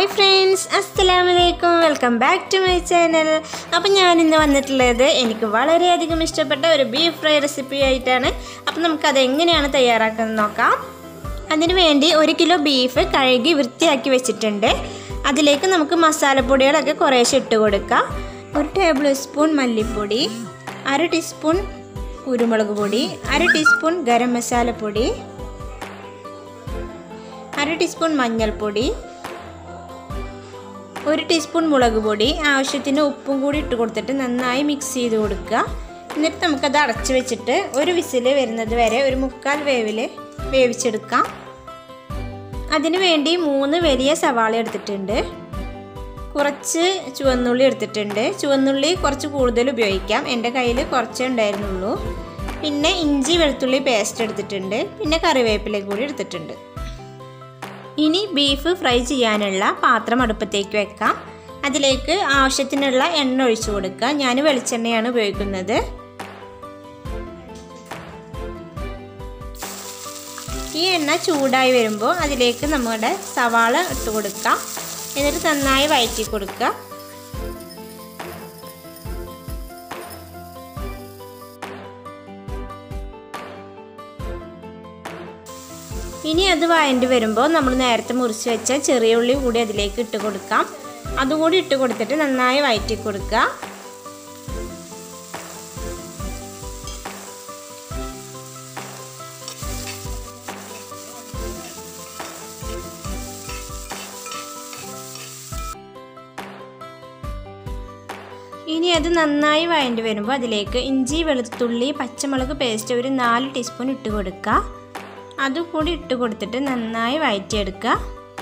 hi friends അസ്സലാമു അലൈക്കും welcome back to my channel അപ്പം ഞാൻ ഇന്ന് വന്നിട്ടുള്ളത് എനിക്ക് വളരെയധികം ഇഷ്ടപ്പെട്ട ഒരു ബീഫ് ഫ്രൈ റെസിപ്പി ആയിട്ടാണ് അപ്പം നമുക്കത് എങ്ങനെയാണ് തയ്യാറാക്കുന്നത് നോക്കാം അതിന് വേണ്ടി ഒരു കിലോ ബീഫ് കഴുകി വൃത്തിയാക്കി വെച്ചിട്ടുണ്ട് അതിലേക്ക് നമുക്ക് മസാലപ്പൊടികളൊക്കെ കുറേശ്ശെ ഇട്ട് കൊടുക്കാം ഒരു ടേബിൾ സ്പൂൺ മല്ലിപ്പൊടി അര ടീസ്പൂൺ കുരുമുളക് പൊടി അര ടീസ്പൂൺ ഗരം മസാലപ്പൊടി അര ടീസ്പൂൺ മഞ്ഞൾപ്പൊടി ഒരു ടീസ്പൂൺ മുളക് പൊടി ആവശ്യത്തിന് ഉപ്പും കൂടി ഇട്ട് കൊടുത്തിട്ട് നന്നായി മിക്സ് ചെയ്ത് കൊടുക്കുക എന്നിട്ട് നമുക്കത് അടച്ച് വെച്ചിട്ട് ഒരു വിസിൽ വരുന്നത് വരെ ഒരു മുക്കാൽ വേവിൽ വേവിച്ചെടുക്കാം അതിനു വേണ്ടി മൂന്ന് വലിയ സവാള എടുത്തിട്ടുണ്ട് കുറച്ച് ചുവന്നുള്ളി എടുത്തിട്ടുണ്ട് ചുവന്നുള്ളി കുറച്ച് കൂടുതൽ ഉപയോഗിക്കാം എൻ്റെ കയ്യിൽ കുറച്ചേ ഉണ്ടായിരുന്നുള്ളൂ പിന്നെ ഇഞ്ചി വെളുത്തുള്ളി പേസ്റ്റ് എടുത്തിട്ടുണ്ട് പിന്നെ കറിവേപ്പില കൂടി എടുത്തിട്ടുണ്ട് ഇനി ബീഫ് ഫ്രൈ ചെയ്യാനുള്ള പാത്രം അടുപ്പത്തേക്ക് വെക്കാം അതിലേക്ക് ആവശ്യത്തിനുള്ള എണ്ണ ഒഴിച്ചു കൊടുക്കുക ഞാൻ വെളിച്ചെണ്ണയാണ് ഉപയോഗിക്കുന്നത് ഈ എണ്ണ ചൂടായി വരുമ്പോൾ അതിലേക്ക് നമ്മുടെ സവാള ഇട്ട് കൊടുക്കാം എന്നിട്ട് നന്നായി വഴറ്റി കൊടുക്കുക ഇനി അത് വഴണ്ടി വരുമ്പോൾ നമ്മൾ നേരത്തെ മുറിച്ച് വെച്ച ചെറിയ ഉള്ളി കൂടി അതിലേക്ക് ഇട്ട് കൊടുക്കാം അതും കൂടി ഇട്ട് കൊടുത്തിട്ട് നന്നായി വഴറ്റി കൊടുക്കുക ഇനി അത് നന്നായി വഴണ്ടി വരുമ്പോൾ അതിലേക്ക് ഇഞ്ചി വെളുത്തുള്ളി പച്ചമുളക് പേസ്റ്റ് ഒരു നാല് ടീസ്പൂൺ ഇട്ട് കൊടുക്കുക അതും കൂടി ഇട്ട് കൊടുത്തിട്ട് നന്നായി വഴറ്റിയെടുക്കുക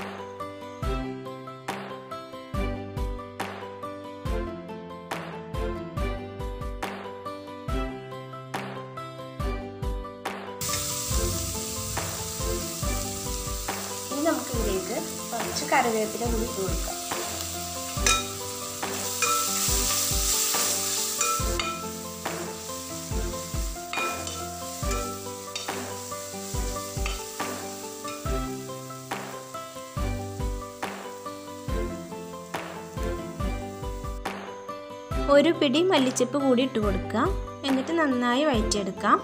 ഇനി നമുക്ക് ഇതിലേക്ക് കുറച്ച് കറിവേപ്പില കൂടി ഇട്ട് കൊടുക്കാം ഒരു പിടി മല്ലിച്ചപ്പ് കൂടി ഇട്ട് കൊടുക്കുക എന്നിട്ട് നന്നായി വഴറ്റിയെടുക്കാം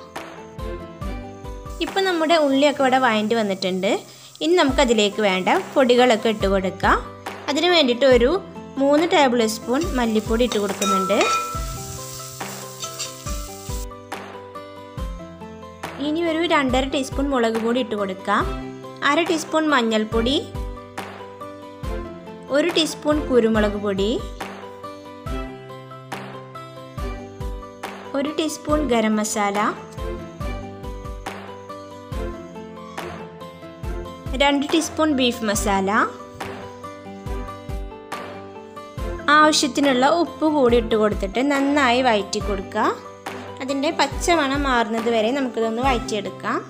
ഇപ്പം നമ്മുടെ ഉള്ളിയൊക്കെ ഇവിടെ വഴണ്ടി വന്നിട്ടുണ്ട് ഇനി നമുക്കതിലേക്ക് വേണ്ട പൊടികളൊക്കെ ഇട്ട് കൊടുക്കാം അതിന് വേണ്ടിയിട്ട് ഒരു മൂന്ന് ടേബിൾ സ്പൂൺ മല്ലിപ്പൊടി ഇട്ട് കൊടുക്കുന്നുണ്ട് ഇനി ഒരു രണ്ടര ടീസ്പൂൺ മുളക് പൊടി ഇട്ട് കൊടുക്കാം അര ടീസ്പൂൺ മഞ്ഞൾപ്പൊടി ഒരു ടീസ്പൂൺ കുരുമുളക് പൊടി ഒരു ടീസ്പൂൺ ഗരം മസാല രണ്ട് ടീസ്പൂൺ ബീഫ് മസാല ആവശ്യത്തിനുള്ള ഉപ്പ് കൂടി ഇട്ട് കൊടുത്തിട്ട് നന്നായി വഴറ്റി കൊടുക്കുക അതിൻ്റെ പച്ചമണം മാറുന്നത് വരെ നമുക്കിതൊന്ന് വഴറ്റിയെടുക്കാം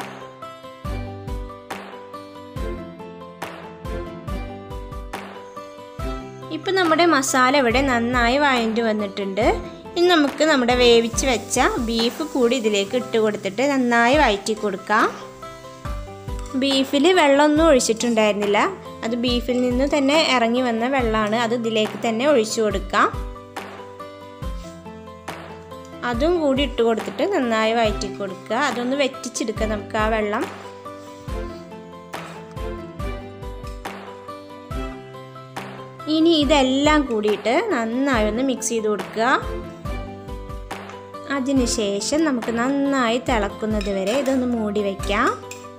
ഇപ്പം നമ്മുടെ മസാല ഇവിടെ നന്നായി വഴറ്റി വന്നിട്ടുണ്ട് ഇനി നമുക്ക് നമ്മുടെ വേവിച്ച് വെച്ച ബീഫ് കൂടി ഇതിലേക്ക് ഇട്ട് കൊടുത്തിട്ട് നന്നായി വഴറ്റി കൊടുക്കാം ബീഫിൽ വെള്ളമൊന്നും ഒഴിച്ചിട്ടുണ്ടായിരുന്നില്ല അത് ബീഫിൽ നിന്ന് തന്നെ ഇറങ്ങി വന്ന വെള്ളമാണ് അത് ഇതിലേക്ക് തന്നെ ഒഴിച്ചു കൊടുക്കാം അതും കൂടി ഇട്ട് കൊടുത്തിട്ട് നന്നായി വഴറ്റി കൊടുക്കുക അതൊന്ന് വെറ്റിച്ചെടുക്കുക നമുക്ക് ആ വെള്ളം ഇനി ഇതെല്ലാം കൂടിയിട്ട് നന്നായി ഒന്ന് മിക്സ് ചെയ്ത് കൊടുക്കുക അതിനുശേഷം നമുക്ക് നന്നായി തിളക്കുന്നത് വരെ ഇതൊന്ന് മൂടി വയ്ക്കാം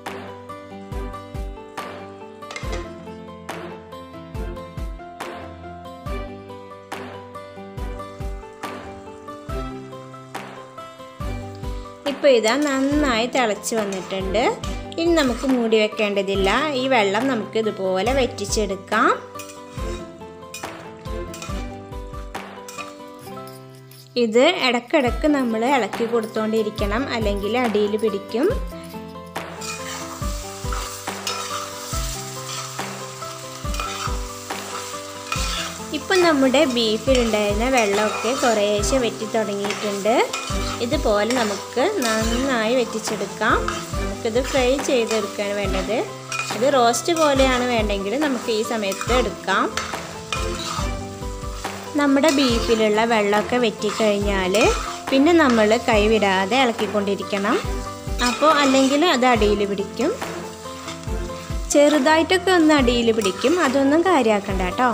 ഇപ്പോൾ ഇതാ നന്നായി തിളച്ച് വന്നിട്ടുണ്ട് ഇനി നമുക്ക് മൂടി വെക്കേണ്ടതില്ല ഈ വെള്ളം നമുക്ക് ഇതുപോലെ വറ്റിച്ചെടുക്കാം ഇത് ഇടക്കിടക്ക് നമ്മൾ ഇളക്കി കൊടുത്തോണ്ടിരിക്കണം അല്ലെങ്കിൽ അടിയിൽ പിടിക്കും ഇപ്പം നമ്മുടെ ബീഫിലുണ്ടായിരുന്ന വെള്ളമൊക്കെ കുറേശ്ശെ വറ്റി തുടങ്ങിയിട്ടുണ്ട് ഇതുപോലെ നമുക്ക് നന്നായി വറ്റിച്ചെടുക്കാം നമുക്കിത് ഫ്രൈ ചെയ്തെടുക്കാൻ വേണ്ടത് ഇത് റോസ്റ്റ് പോലെയാണ് വേണ്ടെങ്കിൽ നമുക്ക് ഈ സമയത്ത് എടുക്കാം നമ്മുടെ ബീഫിലുള്ള വെള്ളമൊക്കെ വെറ്റിക്കഴിഞ്ഞാൽ പിന്നെ നമ്മൾ കൈവിടാതെ ഇളക്കിക്കൊണ്ടിരിക്കണം അപ്പോൾ അല്ലെങ്കിൽ അത് അടിയിൽ പിടിക്കും ചെറുതായിട്ടൊക്കെ ഒന്ന് അടിയിൽ പിടിക്കും അതൊന്നും കാര്യമാക്കണ്ട കേട്ടോ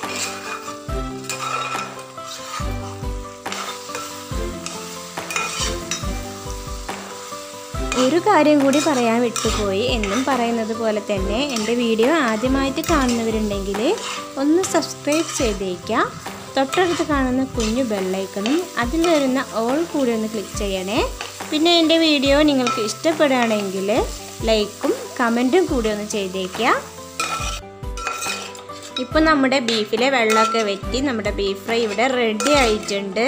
ഒരു കാര്യം കൂടി പറയാൻ വിട്ടുപോയി എന്നും പറയുന്നത് പോലെ തന്നെ എൻ്റെ വീഡിയോ ആദ്യമായിട്ട് കാണുന്നവരുണ്ടെങ്കിൽ ഒന്ന് സബ്സ്ക്രൈബ് ചെയ്തേക്കുക തൊട്ടടുത്ത് കാണുന്ന കുഞ്ഞു ബെല്ലൈക്കണും അതിൽ വരുന്ന ഓൾ കൂടി ഒന്ന് ക്ലിക്ക് ചെയ്യണേ പിന്നെ എൻ്റെ വീഡിയോ നിങ്ങൾക്ക് ഇഷ്ടപ്പെടുകയാണെങ്കിൽ ലൈക്കും കമൻറ്റും കൂടി ഒന്ന് ചെയ്തേക്കുക ഇപ്പോൾ നമ്മുടെ ബീഫിലെ വെള്ളമൊക്കെ വെറ്റി നമ്മുടെ ബീഫ് ഫ്രൈ ഇവിടെ റെഡി ആയിട്ടുണ്ട്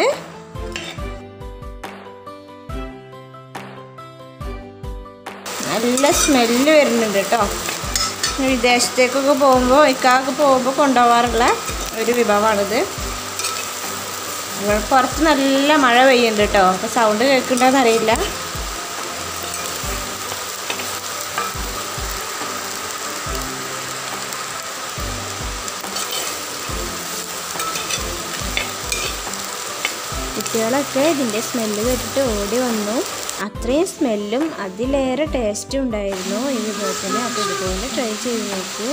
നല്ല സ്മെല്ല് വരുന്നുണ്ട് കേട്ടോ വിദേശത്തേക്കൊക്കെ പോകുമ്പോൾ ഇക്കാക്ക് പോകുമ്പോൾ കൊണ്ടുപോകാറുള്ള ഒരു വിഭവമാണിത് പുറത്ത് നല്ല മഴ പെയ്യുന്നുണ്ട് കേട്ടോ അപ്പോൾ സൗണ്ട് കേൾക്കുന്നുണ്ടോയെന്ന് അറിയില്ല കുട്ടികളൊക്കെ ഇതിൻ്റെ സ്മെല്ല് കേട്ടിട്ട് ഓടി വന്നു അത്രയും സ്മെല്ലും അതിലേറെ ടേസ്റ്റും ഉണ്ടായിരുന്നു ഈ വിഭവത്തിന് അപ്പോൾ ഇതുപോലെ ട്രൈ ചെയ്ത് നോക്കൂ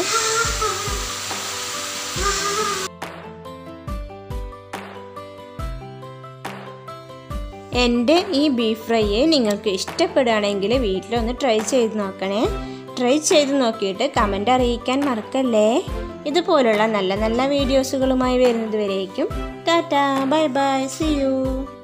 എൻ്റെ ഈ ബീഫ് ഫ്രൈ നിങ്ങൾക്ക് ഇഷ്ടപ്പെടുകയാണെങ്കിൽ വീട്ടിലൊന്ന് ട്രൈ ചെയ്ത് നോക്കണേ ട്രൈ ചെയ്ത് നോക്കിയിട്ട് കമൻ്റ് അറിയിക്കാൻ മറക്കല്ലേ ഇതുപോലുള്ള നല്ല നല്ല വീഡിയോസുകളുമായി വരുന്നത് വരേക്കും ടാറ്റാ ബൈ ബൈ സി യു